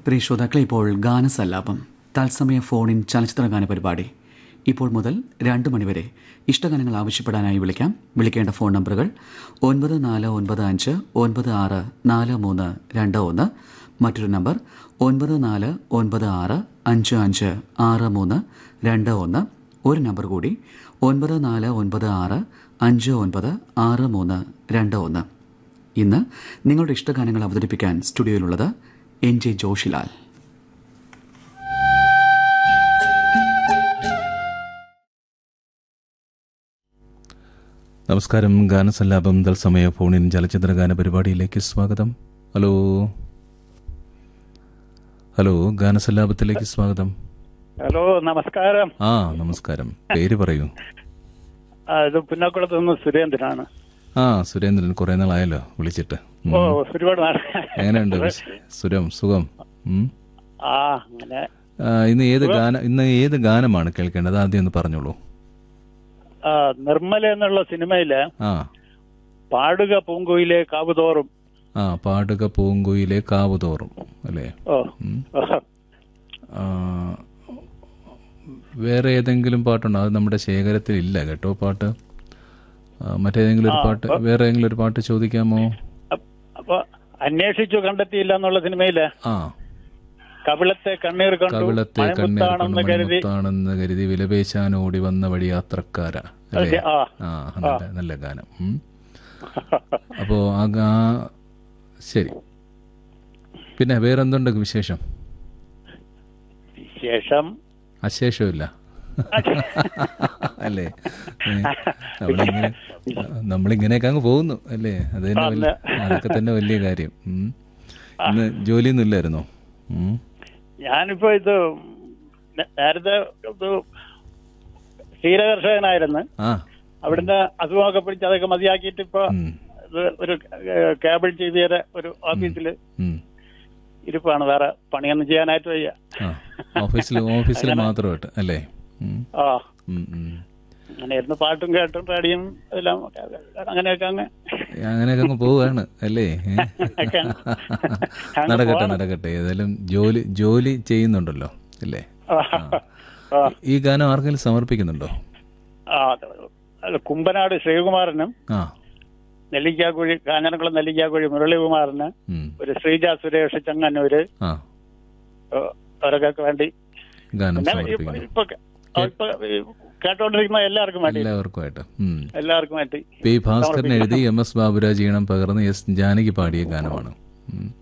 പ്രിയ ശ്രോതാക്കളെ ഇപ്പോൾ ഗാനസല്ലാപം തത്സമയ ഫോണിൻ ചലച്ചിത്ര ഗാന പരിപാടി ഇപ്പോൾ മുതൽ രണ്ട് മണിവരെ ഇഷ്ടഗാനങ്ങൾ ആവശ്യപ്പെടാനായി വിളിക്കാം വിളിക്കേണ്ട ഫോൺ നമ്പറുകൾ ഒൻപത് നാല് ഒൻപത് അഞ്ച് ഒൻപത് ആറ് നാല് മൂന്ന് രണ്ട് ഒന്ന് മറ്റൊരു നമ്പർ ഒൻപത് നാല് ഒൻപത് ആറ് അഞ്ച് അഞ്ച് ആറ് മൂന്ന് രണ്ട് ഒന്ന് ഒരു നമ്പർ കൂടി ഒൻപത് നാല് ഒൻപത് ആറ് അഞ്ച് ഒൻപത് ആറ് മൂന്ന് രണ്ട് ഒന്ന് ഇന്ന് നിങ്ങളുടെ ഇഷ്ടഗാനങ്ങൾ അവതരിപ്പിക്കാൻ സ്റ്റുഡിയോയിലുള്ളത് എൻ ജെ ജോഷിലാൽ നമസ്കാരം ഗാനസല്ലാപം തത്സമയ ഫോണിൻ ചലച്ചിത്ര ഗാന പരിപാടിയിലേക്ക് സ്വാഗതം ഹലോ ഹലോ ഗാനസല്ലാപത്തിലേക്ക് സ്വാഗതം ഹലോ നമസ്കാരം ആ നമസ്കാരം പേര് പറയൂ ആ, ഇത് പുന്നക്കുളത്ത് നിന്ന് സുരേന്ദ്രനാണ് ആ സുരേന്ദ്രൻ കുറെ നാളായല്ലോ വിളിച്ചിട്ട് ഉം. ഓ ഒരുപാട് നാൾ എങ്ങനെയുണ്ട് വിശ- സുരം സുഖം ഉം. ആ അങ്ങനെ ആ, ഇന്ന് ഏത് ഗാന ഇന്ന് ഏത് ഗാനമാണ് കേൾക്കേണ്ടത് ആദ്യം ഒന്ന് പറഞ്ഞോളൂ ആ, നിർമ്മല എന്നുള്ള സിനിമയില് ആ പാടുക പൂങ്കുയിലെ കാവുതോറും ആ പാടുക പൂങ്കുയിലെ കാവ് തോറും അല്ലേ ഓ ഉം. ഓ, ആ, വേറെ ഏതെങ്കിലും പാട്ടുണ്ടോ അത് നമ്മുടെ ശേഖരത്തിൽ ഇല്ല കേട്ടോ പാട്ട് ആ, മറ്റേതെങ്കിലും ഒരു പാട്ട് വേറെ ഏതെങ്കിലും ഒരു പാട്ട് ചോദിക്കാമോ അ- അപ്പൊ അന്വേഷിച്ചു കണ്ടെത്തിയില്ല എന്നുള്ള സിനിമയില് ആ കവിളത്തെ കണ്ണീർ കണ്ടു കവിളത്തെ കണ്ണീർ കൊണ്ട് മണിമുത്താണെന്ന് കരുതി മണിമുത്താണെന്ന് കരുതി വിലപേശാൻ ഓടി വന്ന വഴി യാത്രക്കാര അല്ലേ ആ ആ നല്ല നല്ല ഗാനം ഉം. അപ്പോ ആ ഗാ ശരി പിന്നെ വേറെന്തുണ്ട് വിശേഷം ശേഷം അശേഷമില്ല അല്ലേ ഏ, നമ്മളിങ്ങനെ നമ്മളിങ്ങനെയൊക്കെ അങ്ങ് പോകുന്നു അല്ലേ അത് തന്നെ വലിയ അതൊക്കെ തന്നെ വലിയ കാര്യം ഉം. ഇന്ന് ജോലിയൊന്നും ഇല്ലായിരുന്നോ ഉം. ഞാനിപ്പോ ഇത് നേ- നേരത്തെ ഇത് ക്ഷീരകർഷകനായിരുന്നു ആ അവിടുന്ന് അസുഖമൊക്കെ പിടിച്ച് അതൊക്കെ മതിയാക്കിയിട്ട് ഇപ്പൊ ഉം. ഇത് ഒരു ഏഹ്, കേബിൾ ടി വിയുടെ ഒരു ഓഫീസിൽ ഉം. ഇരിപ്പാണ് വേറെ പണിയൊന്നും ചെയ്യാനായിട്ട് വയ്യ ആ ഓഫീസിൽ ഓഫീസിൽ മാത്രമായിട്ട് അല്ലേ ഉം. ആ ഉം, ഉം. അങ്ങനെ ഇരുന്ന് പാട്ടും കേട്ടും റേഡിയും എല്ലാം അങ്ങനെയൊക്കെ അങ്ങ് അങ്ങനെയൊക്കെ അങ്ങ് പോവുകയാണ് അല്ലേ ഏ? ഒക്കെ അങ്ങ് നടക്കട്ടെ പോവാണ്. നടക്കട്ടെ ഏതായാലും ജോലി ജോലി ചെയ്യുന്നുണ്ടല്ലോ അല്ലേ ആ, ആ, ഈ ഗാനം ആർക്കെങ്കിലും സമർപ്പിക്കുന്നുണ്ടോ ആ, അത് കുമ്പനാട് ശ്രീകുമാരനും ആ നെല്ലിക്കാക്കുഴി കാഞ്ഞനക്കുളം നെല്ലിക്കാക്കുഴി മുരളികുമാറിന് ഉം. ഒരു ശ്രീജ സുരേഷ് ചങ്ങന്നൂര് ആ ഏഹ്, അവർക്കൊക്കെ വേണ്ടി ഗാനം പിന്നെ സമർപ്പിക്കുന്നു ഇപ്പൊ ഇപ്പൊ ഈ കേട്ടോണ്ടിരിക്കുന്ന എല്ലാവർക്കും വേണ്ടി എല്ലാവർക്കുമായിട്ട് ഉം. എല്ലാവർക്കും വേണ്ടി പി ഭാസ്കരൻ എഴുതി എം എസ് ബാബുരാജ് ഈണം പകർന്ന് എസ് ജാനകി പാടിയ ഗാനമാണ് ഉം.